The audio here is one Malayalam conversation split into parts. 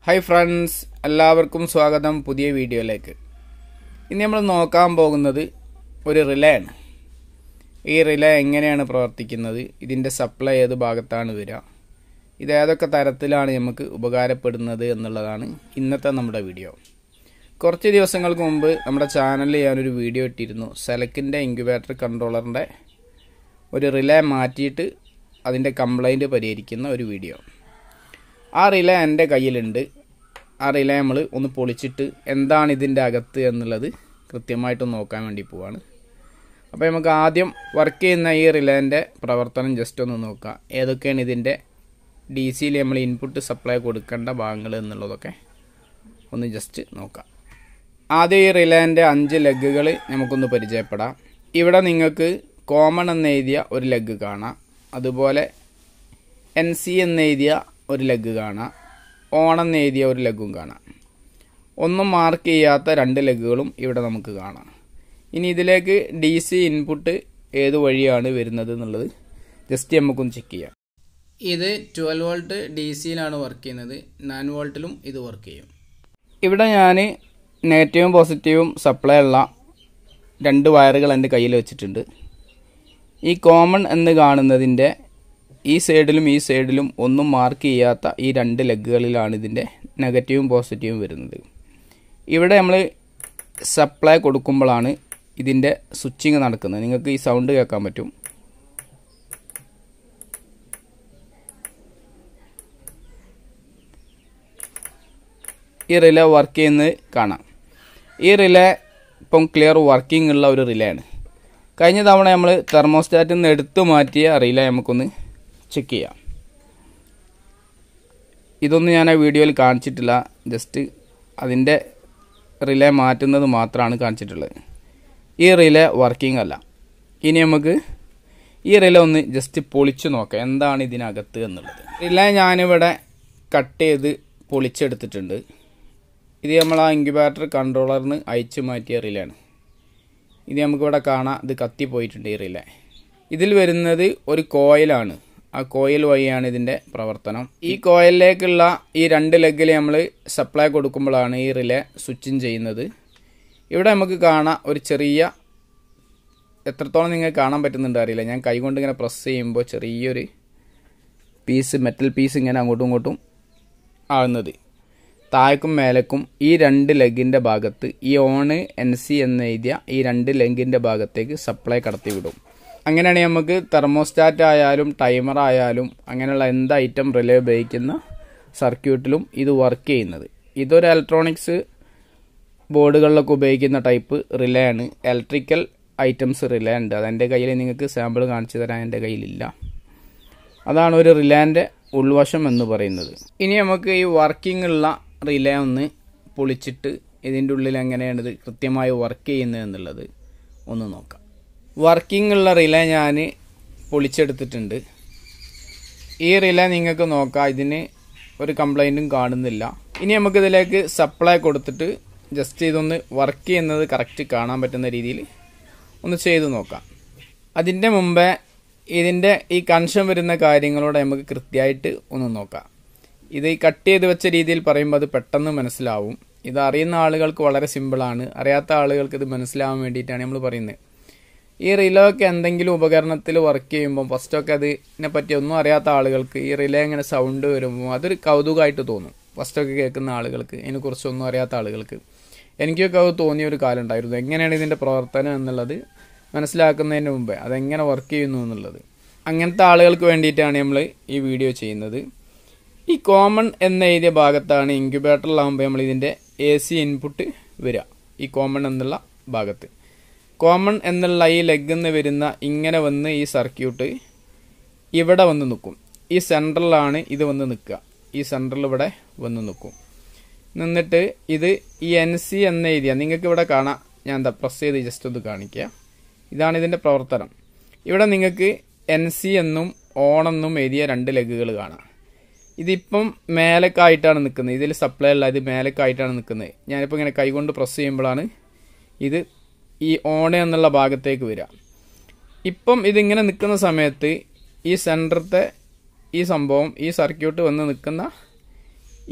ഹായ് ഫ്രണ്ട്സ് എല്ലാവർക്കും സ്വാഗതം പുതിയ വീഡിയോയിലേക്ക് ഇന്ന് നമ്മൾ നോക്കാൻ പോകുന്നത് ഒരു റിലേ ആണ് ഈ റിലേ എങ്ങനെയാണ് പ്രവർത്തിക്കുന്നത് ഇതിൻ്റെ സപ്ലൈ ഏത് ഭാഗത്താണ് വരിക ഇത് ഏതൊക്കെ തരത്തിലാണ് നമുക്ക് ഉപകാരപ്പെടുന്നത് എന്നുള്ളതാണ് ഇന്നത്തെ നമ്മുടെ വീഡിയോ കുറച്ച് ദിവസങ്ങൾക്ക് മുമ്പ് നമ്മുടെ ചാനലിൽ ഞാനൊരു വീഡിയോ ഇട്ടിരുന്നു സെലക്കിൻ്റെ ഇൻക്യുബേറ്റർ കൺട്രോളറിൻ്റെ ഒരു റിലേ മാറ്റിയിട്ട് അതിൻ്റെ കംപ്ലൈൻറ്റ് പരിഹരിക്കുന്ന ഒരു വീഡിയോ ആ റിലേ എൻ്റെ കയ്യിലുണ്ട് ആ റിലേ നമ്മൾ ഒന്ന് പൊളിച്ചിട്ട് എന്താണ് ഇതിൻ്റെ അകത്ത് എന്നുള്ളത് കൃത്യമായിട്ട് നോക്കാൻ വേണ്ടി പോവാണ് അപ്പോൾ നമുക്ക് ആദ്യം വർക്ക് ചെയ്യുന്ന ഈ റിലേൻ്റെ പ്രവർത്തനം ജസ്റ്റ് ഒന്ന് നോക്കാം ഏതൊക്കെയാണ് ഇതിൻ്റെ ഡി സിയിൽ നമ്മൾ ഇൻപുട്ട് സപ്ലൈ കൊടുക്കേണ്ട ഭാഗങ്ങൾ എന്നുള്ളതൊക്കെ ഒന്ന് ജസ്റ്റ് നോക്കാം ആദ്യം ഈ റിലേൻ്റെ അഞ്ച് ലെഗുകൾ നമുക്കൊന്ന് പരിചയപ്പെടാം ഇവിടെ നിങ്ങൾക്ക് കോമൺ എന്ന് എഴുതിയ ഒരു ലെഗ് കാണാം അതുപോലെ എൻ സി എന്ന് എഴുതിയ ഒരു ലെഗ് കാണാം ഓൺ എന്ന് എഴുതിയ ഒരു ലെഗും കാണാം ഒന്നും മാർക്ക് ചെയ്യാത്ത രണ്ട് ലെഗുകളും ഇവിടെ നമുക്ക് കാണാം ഇനി ഇതിലേക്ക് ഡി സി ഇൻപുട്ട് ഏത് വഴിയാണ് വരുന്നത് എന്നുള്ളത് ജസ്റ്റ് നമുക്കൊന്ന് ചെക്ക് ചെയ്യാം ഇത് ട്വൽവ് വോൾട്ട് ഡി സിയിലാണ് വർക്ക് ചെയ്യുന്നത് നയൻ വോൾട്ടിലും ഇത് വർക്ക് ചെയ്യും ഇവിടെ ഞാൻ നെഗറ്റീവും പോസിറ്റീവും സപ്ലൈ ഉള്ള രണ്ട് വയറുകൾ എൻ്റെ കയ്യിൽ വെച്ചിട്ടുണ്ട് ഈ കോമൺ എന്ന് കാണുന്നതിൻ്റെ ഈ സൈഡിലും ഈ സൈഡിലും ഒന്നും മാർക്ക് ചെയ്യാത്ത ഈ രണ്ട് ലെഗുകളിലാണ് ഇതിൻ്റെ നെഗറ്റീവും പോസിറ്റീവും വരുന്നത് ഇവിടെ നമ്മൾ സപ്ലൈ കൊടുക്കുമ്പോഴാണ് ഇതിൻ്റെ സ്വിച്ചിങ് നടക്കുന്നത് നിങ്ങൾക്ക് ഈ സൗണ്ട് കേൾക്കാൻ പറ്റും ഈ റിലേ വർക്ക് ചെയ്യുന്നത് കാണാം ഈ റിലേ ഇപ്പം ക്ലിയർ വർക്കിംഗ് ഉള്ള ഒരു റിലേ ആണ് കഴിഞ്ഞ തവണ നമ്മൾ തെർമോസ്റ്റാറ്റിൽ നിന്ന് എടുത്തു മാറ്റിയ റിലേ നമുക്കൊന്ന് ചെക്ക് ചെയ്യാം ഇതൊന്നും ഞാൻ ആ വീഡിയോയിൽ കാണിച്ചിട്ടില്ല ജസ്റ്റ് അതിൻ്റെ റിലേ മാറ്റുന്നത് മാത്രമാണ് കാണിച്ചിട്ടുള്ളത് ഈ റിലേ വർക്കിംഗ് അല്ല ഇനി നമുക്ക് ഈ റിലേ ഒന്ന് ജസ്റ്റ് പൊളിച്ചു നോക്കാം എന്താണ് ഇതിനകത്ത് എന്നുള്ളത് റിലേ ഞാനിവിടെ കട്ട് ചെയ്ത് പൊളിച്ചെടുത്തിട്ടുണ്ട് ഇത് നമ്മൾ ആ ഇൻക്യുബേറ്റർ കൺട്രോളറിന് അയച്ചു മാറ്റിയ റിലാണ് ഇത് നമുക്കിവിടെ കാണാം ഇത് കത്തിപ്പോയിട്ടുണ്ട് ഈ റിലേ ഇതിൽ വരുന്നത് ഒരു കോയിലാണ് ആ കോയിൽ വഴിയാണ് ഇതിൻ്റെ പ്രവർത്തനം ഈ കോയിലിലേക്കുള്ള ഈ രണ്ട് ലെഗിൽ നമ്മൾ സപ്ലൈ കൊടുക്കുമ്പോഴാണ് ഈ റിലേ സ്വിച്ചിങ് ചെയ്യുന്നത് ഇവിടെ നമുക്ക് കാണാം ഒരു ചെറിയ എത്രത്തോളം നിങ്ങൾക്ക് കാണാൻ പറ്റുന്നുണ്ട് അറിയില്ല ഞാൻ കൈകൊണ്ട് ഇങ്ങനെ പ്രസ് ചെയ്യുമ്പോൾ ചെറിയൊരു പീസ് മെറ്റൽ പീസ് ഇങ്ങനെ അങ്ങോട്ടും ഇങ്ങോട്ടും ആകുന്നത് താഴേക്കും മേലക്കും ഈ രണ്ട് ലെഗിൻ്റെ ഭാഗത്ത് ഈ ഓണ് എൻ സി എന്ന് എഴുതിയ ഈ രണ്ട് ലെഗിൻ്റെ ഭാഗത്തേക്ക് സപ്ലൈ കടത്തി വിടും അങ്ങനെയാണെങ്കിൽ നമുക്ക് തെർമോസ്റ്റാറ്റ് ആയാലും ടൈമർ ആയാലും അങ്ങനെയുള്ള എന്ത് ഐറ്റം റിലേ ഉപയോഗിക്കുന്ന സർക്യൂട്ടിലും ഇത് വർക്ക് ചെയ്യുന്നത് ഇതൊരു ഇലക്ട്രോണിക്സ് ബോർഡുകളിലൊക്കെ ഉപയോഗിക്കുന്ന ടൈപ്പ് റിലേ ആണ് ഇലക്ട്രിക്കൽ ഐറ്റംസ് റിലേ ഉണ്ട് അതെൻ്റെ കയ്യിൽ നിങ്ങൾക്ക് സാമ്പിൾ കാണിച്ചു തരാൻ എൻ്റെ കയ്യിലില്ല അതാണ് ഒരു റിലേൻ്റെ ഉൾവശം എന്ന് പറയുന്നത് ഇനി നമുക്ക് ഈ വർക്കിംഗ് ഉള്ള റിലേ ഒന്ന് പൊളിച്ചിട്ട് ഇതിൻ്റെ ഉള്ളിൽ എങ്ങനെയാണ് ഇത് കൃത്യമായി വർക്ക് ചെയ്യുന്നത് എന്നുള്ളത് ഒന്ന് നോക്കാം വർക്കിംഗ് ഉള്ള റിലേ ഞാൻ പൊളിച്ചെടുത്തിട്ടുണ്ട് ഈ റിലേ നിങ്ങൾക്ക് നോക്കാം ഇതിന് ഒരു കംപ്ലൈൻറ്റും കാണുന്നില്ല ഇനി നമുക്കിതിലേക്ക് സപ്ലൈ കൊടുത്തിട്ട് ജസ്റ്റ് ഇതൊന്ന് വർക്ക് ചെയ്യുന്നത് കറക്റ്റ് കാണാൻ പറ്റുന്ന രീതിയിൽ ഒന്ന് ചെയ്ത് നോക്കാം അതിൻ്റെ മുമ്പേ ഇതിൻ്റെ ഈ കൺഷൻ വരുന്ന കാര്യങ്ങളോട് നമുക്ക് കൃത്യമായിട്ട് ഒന്ന് നോക്കാം ഇത് ഈ കട്ട് ചെയ്ത് വെച്ച രീതിയിൽ പറയുമ്പോൾ അത് പെട്ടെന്ന് മനസ്സിലാവും ഇത് അറിയുന്ന ആളുകൾക്ക് വളരെ സിമ്പിളാണ് അറിയാത്ത ആളുകൾക്ക് ഇത് മനസ്സിലാവാൻ വേണ്ടിയിട്ടാണ് നമ്മൾ പറയുന്നത് ഈ റിലേ ഒക്കെ എന്തെങ്കിലും ഉപകരണത്തിൽ വർക്ക് ചെയ്യുമ്പോൾ ഫസ്റ്റൊക്കെ അതിനെ പറ്റി ഒന്നും അറിയാത്ത ആളുകൾക്ക് ഈ റിലേ ഇങ്ങനെ സൗണ്ട് വരുമ്പോൾ അതൊരു കൗതുകമായിട്ട് തോന്നും ഫസ്റ്റൊക്കെ കേൾക്കുന്ന ആളുകൾക്ക് ഇതിനെക്കുറിച്ചൊന്നും അറിയാത്ത ആളുകൾക്ക് എനിക്കൊക്കെ അത് തോന്നിയ ഒരു കാലം ഉണ്ടായിരുന്നു എങ്ങനെയാണ് ഇതിൻ്റെ പ്രവർത്തനം എന്നുള്ളത് മനസ്സിലാക്കുന്നതിന് മുമ്പേ അതെങ്ങനെ വർക്ക് ചെയ്യുന്നു എന്നുള്ളത് അങ്ങനത്തെ ആളുകൾക്ക് വേണ്ടിയിട്ടാണ് നമ്മൾ ഈ വീഡിയോ ചെയ്യുന്നത് ഈ കോമൺ എന്ന് എഴുതിയ ഭാഗത്താണ് ഇൻക്യുബേറ്ററിലാകുമ്പോൾ നമ്മൾ ഇതിൻ്റെ എ സി ഇൻപുട്ട് വരിക ഈ കോമൺ എന്നുള്ള ഭാഗത്ത് കോമൺ എന്നുള്ള ഈ ലെഗ് എന്ന് വരുന്ന ഇങ്ങനെ വന്ന് ഈ സർക്യൂട്ട് ഇവിടെ വന്ന് നിൽക്കും ഈ സെൻട്രലാണ് ഇത് വന്ന് നിൽക്കുക ഈ സെൻട്രൽ ഇവിടെ വന്ന് നിൽക്കും നിന്നിട്ട് ഇത് ഈ എൻ സി എന്ന് എഴുതിയ നിങ്ങൾക്ക് ഇവിടെ കാണാം ഞാൻ എന്താ പ്രസ് ചെയ്ത് ജസ്റ്റ് ഒന്ന് കാണിക്കുക ഇതാണ് ഇതിൻ്റെ പ്രവർത്തനം ഇവിടെ നിങ്ങൾക്ക് എൻ സി എന്നും ഓണെന്നും എഴുതിയ രണ്ട് ലെഗുകൾ കാണാം ഇതിപ്പം മേലക്കായിട്ടാണ് നിൽക്കുന്നത് ഇതിൽ സപ്ലൈ അല്ല ഇത് മേലക്കായിട്ടാണ് നിൽക്കുന്നത് ഞാനിപ്പോൾ ഇങ്ങനെ കൈകൊണ്ട് പ്രസ് ചെയ്യുമ്പോഴാണ് ഇത് ഈ ഓണ് എന്നുള്ള ഭാഗത്തേക്ക് വരിക ഇപ്പം ഇതിങ്ങനെ നിൽക്കുന്ന സമയത്ത് ഈ സെൻറ്ററത്തെ ഈ സംഭവം ഈ സർക്യൂട്ട് വന്ന് നിൽക്കുന്ന ഈ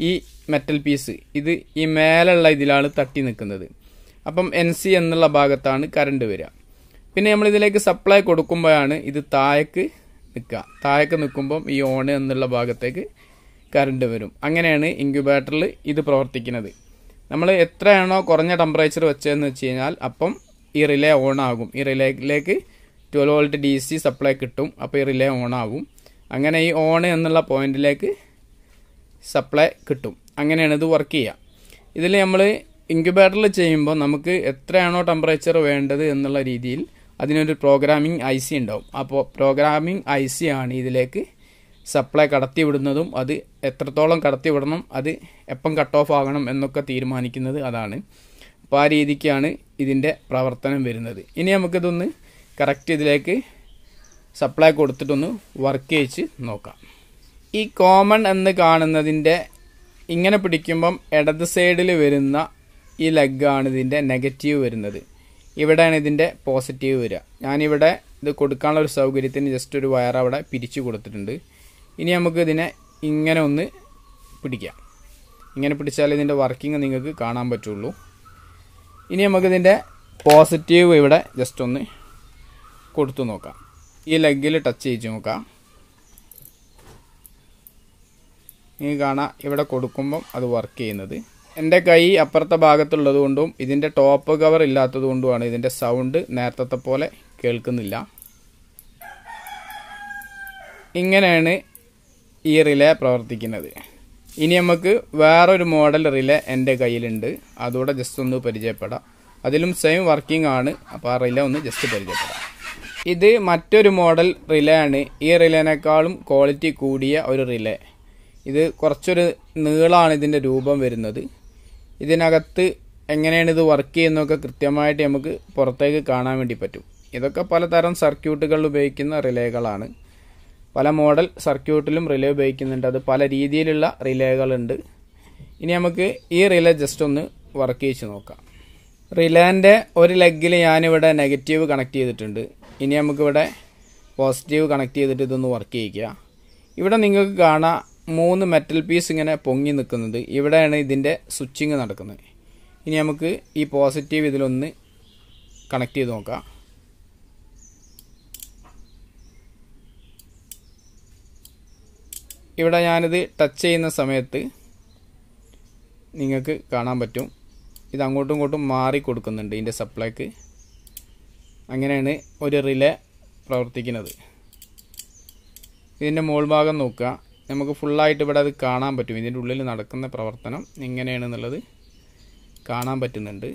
മെറ്റൽ പീസ് ഇത് ഈ മേലുള്ള ഇതിലാണ് തട്ടി നിൽക്കുന്നത് അപ്പം എൻ സി എന്നുള്ള ഭാഗത്താണ് കറണ്ട് വരിക പിന്നെ നമ്മൾ ഇതിലേക്ക് സപ്ലൈ കൊടുക്കുമ്പോഴാണ് ഇത് താഴേക്ക് നിൽക്കുക താഴേക്ക് നിൽക്കുമ്പം ഈ ഓൺ എന്നുള്ള ഭാഗത്തേക്ക് കറണ്ട് വരും അങ്ങനെയാണ് ഇൻക്യുബേറ്ററിൽ ഇത് പ്രവർത്തിക്കുന്നത് നമ്മൾ എത്രയാണോ കുറഞ്ഞ ടെമ്പറേച്ചർ വെച്ചതെന്ന് വെച്ച് കഴിഞ്ഞാൽ അപ്പം ഈ റിലേ ഓൺ ആകും ഈ റിലേയിലേക്ക് twelve volt D C supply കിട്ടും അപ്പോൾ ഈ റിലേ ഓൺ ആകും അങ്ങനെ ഈ ഓൺ എന്നുള്ള പോയിന്റിലേക്ക് സപ്ലൈ കിട്ടും അങ്ങനെയാണ് ഇത് വർക്ക് ചെയ്യുക ഇതിൽ നമ്മൾ ഇൻക്യുബേറ്ററിൽ ചെയ്യുമ്പോൾ നമുക്ക് എത്രയാണോ ടെമ്പറേച്ചർ വേണ്ടത് എന്നുള്ള രീതിയിൽ അതിനൊരു പ്രോഗ്രാമിംഗ് ഐ സി ഉണ്ടാവും അപ്പോൾ പ്രോഗ്രാമിംഗ് ഐ സി ആണ് ഇതിലേക്ക് സപ്ലൈ കടത്തി വിടുന്നതും അത് എത്രത്തോളം കടത്തി വിടണം അത് എപ്പം കട്ട് ഓഫ് ആകണം എന്നൊക്കെ തീരുമാനിക്കുന്നത് അതാണ് അപ്പോൾ ആ രീതിക്കാണ് ഇതിൻ്റെ പ്രവർത്തനം വരുന്നത് ഇനി നമുക്കിതൊന്ന് കറക്റ്റ് ഇതിലേക്ക് സപ്ലൈ കൊടുത്തിട്ടൊന്ന് വർക്ക് ചെയ്ച്ച് നോക്കാം ഈ കോമൺ എന്ന് കാണുന്നതിൻ്റെ ഇങ്ങനെ പിടിക്കുമ്പം ഇടത് സൈഡിൽ വരുന്ന ഈ ലെഗാണ് ഇതിൻ്റെ നെഗറ്റീവ് വരുന്നത് ഇവിടെയാണ് ഇതിൻ്റെ പോസിറ്റീവ് വരിക ഞാനിവിടെ ഇത് കൊടുക്കാനുള്ള ഒരു സൗകര്യത്തിന് ജസ്റ്റ് ഒരു വയർ അവിടെ പിരിച്ചു കൊടുത്തിട്ടുണ്ട് ഇനി നമുക്ക് ഇതിനെ ഇങ്ങനെ ഒന്ന് പിടിക്കാം ഇങ്ങനെ പിടിച്ചാൽ ഇതിൻ്റെ വർക്കിംഗ് നിങ്ങൾക്ക് കാണാൻ പറ്റുള്ളൂ ഇനി നമുക്കിതിൻ്റെ പോസിറ്റീവ് ഇവിടെ ജസ്റ്റ് ഒന്ന് കൊടുത്തു നോക്കാം ഈ ലെഗിൽ ടച്ച് ചെയ്ത് നോക്കാം നിങ്ങൾക്ക് കാണാം ഇവിടെ കൊടുക്കുമ്പം അത് വർക്ക് ചെയ്യുന്നത് എൻ്റെ കൈ അപ്പുറത്തെ ഭാഗത്തുള്ളത് കൊണ്ടും ഇതിൻ്റെ ടോപ്പ് കവർ ഇല്ലാത്തത് കൊണ്ടുമാണ് ഇതിൻ്റെ സൗണ്ട് നേരത്തെ പോലെ കേൾക്കുന്നില്ല ഇങ്ങനെയാണ് ഈ റിലേ പ്രവർത്തിക്കുന്നത് ഇനി നമുക്ക് വേറൊരു മോഡൽ റിലേ എൻ്റെ കയ്യിലുണ്ട് അതുകൂടെ ജസ്റ്റ് ഒന്ന് പരിചയപ്പെടാം അതിലും സെയിം വർക്കിംഗ് ആണ് അപ്പോൾ ആ റിലേ ഒന്ന് ജസ്റ്റ് പരിചയപ്പെടാം ഇത് മറ്റൊരു മോഡൽ റിലേ ആണ് ഈ റിലേനേക്കാളും ക്വാളിറ്റി കൂടിയ ഒരു റിലേ ഇത് കുറച്ചൊരു നീളമാണ് ഇതിൻ്റെ രൂപം വരുന്നത് ഇതിനകത്ത് എങ്ങനെയാണ് ഇത് വർക്ക് ചെയ്യുന്നതൊക്കെ കൃത്യമായിട്ട് നമുക്ക് പുറത്തേക്ക് കാണാൻ വേണ്ടി പറ്റും ഇതൊക്കെ പലതരം സർക്യൂട്ടുകളിൽ ഉപയോഗിക്കുന്ന റിലേകളാണ് പല മോഡൽ സർക്യൂട്ടിലും റിലേ ഉപയോഗിക്കുന്നുണ്ട് അത് പല രീതിയിലുള്ള റിലേകളുണ്ട് ഇനി നമുക്ക് ഈ റിലേ ജസ്റ്റ് ഒന്ന് വർക്ക് ചെയ്ച്ച് നോക്കാം റിലേൻ്റെ ഒരു ലെഗിൽ ഞാനിവിടെ നെഗറ്റീവ് കണക്ട് ചെയ്തിട്ടുണ്ട് ഇനി നമുക്കിവിടെ പോസിറ്റീവ് കണക്ട് ചെയ്തിട്ട് ഇതൊന്ന് വർക്ക് ചെയ്യിക്കുക ഇവിടെ നിങ്ങൾക്ക് കാണാം മൂന്ന് മെറ്റൽ പീസ് ഇങ്ങനെ പൊങ്ങി നിൽക്കുന്നത് ഇവിടെയാണ് ഇതിൻ്റെ സ്വിച്ചിങ് നടക്കുന്നത് ഇനി നമുക്ക് ഈ പോസിറ്റീവ് ഇതിലൊന്ന് കണക്ട് ചെയ്ത് നോക്കാം ഇവിടെ ഞാനിത് ടച്ച് ചെയ്യുന്ന സമയത്ത് നിങ്ങൾക്ക് കാണാൻ പറ്റും ഇത് അങ്ങോട്ടും ഇങ്ങോട്ടും മാറി കൊടുക്കുന്നുണ്ട് ഇതിൻ്റെ സപ്ലൈക്ക് അങ്ങനെയാണ് ഒരു റിലേ പ്രവർത്തിക്കുന്നത് ഇതിൻ്റെ മോൾ ഭാഗം നോക്കുക നമുക്ക് ഫുള്ളായിട്ട് ഇവിടെ അത് കാണാൻ പറ്റും ഇതിൻ്റെ ഉള്ളിൽ നടക്കുന്ന പ്രവർത്തനം എങ്ങനെയാണെന്നുള്ളത് കാണാൻ പറ്റുന്നുണ്ട്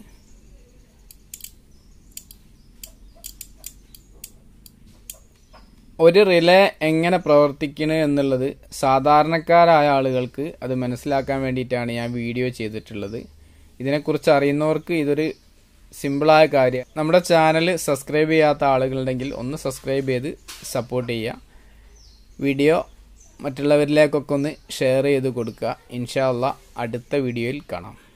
ഒരു റിലേ എങ്ങനെ പ്രവർത്തിക്കുന്നു എന്നുള്ളത് സാധാരണക്കാരായ ആളുകൾക്ക് അത് മനസ്സിലാക്കാൻ വേണ്ടിയിട്ടാണ് ഞാൻ വീഡിയോ ചെയ്തിട്ടുള്ളത് ഇതിനെക്കുറിച്ച് അറിയുന്നവർക്ക് ഇതൊരു സിമ്പിളായ കാര്യം നമ്മുടെ ചാനൽ സബ്സ്ക്രൈബ് ചെയ്യാത്ത ആളുകളുണ്ടെങ്കിൽ ഒന്ന് സബ്സ്ക്രൈബ് ചെയ്ത് സപ്പോർട്ട് ചെയ്യുക വീഡിയോ മറ്റുള്ളവരിലേക്കൊക്കെ ഒന്ന് ഷെയർ ചെയ്ത് കൊടുക്കുക ഇൻഷാ അള്ളാ അടുത്ത വീഡിയോയിൽ കാണാം